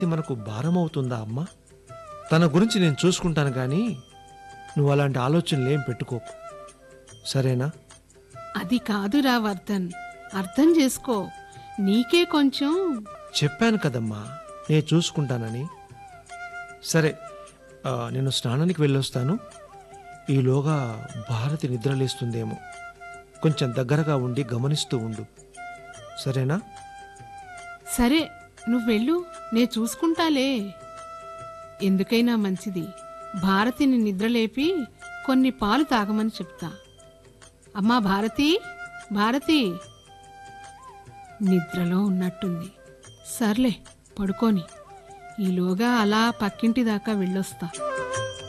ఇది మనకు భారం అవుతుందా అమ్మా తన గురించి నేను చూసుకుంటాను కానీ నువ్వు అలాంటి ఆలోచనలు ఏం పెట్టుకోకు సరేనా అది కాదురా వర్ధన్ అర్థం చేసుకో నీకే కొంచెం చెప్పాను కదమ్మా నేను చూసుకుంటానని సరే ఆ, నేను స్నానానికి వెళ్ళొస్తాను ఈలోగా భారతి నిద్రలేస్తుందేమో కొంచెం దగ్గరగా ఉండి గమనిస్తూ ఉండు సరేనా సరే నువ్వెళ్ళు నే చూసుకుంటాలే ఎందుకైనా మంచిది భారతిని నిద్రలేపి కొన్ని పాలు తాగమని చెప్తా అమ్మా భారతి భారతి నిద్రలో ఉన్నట్టుంది సర్లే పడుకోని ఈలోగా అలా పక్కింటి దాకా వెళ్ళొస్తా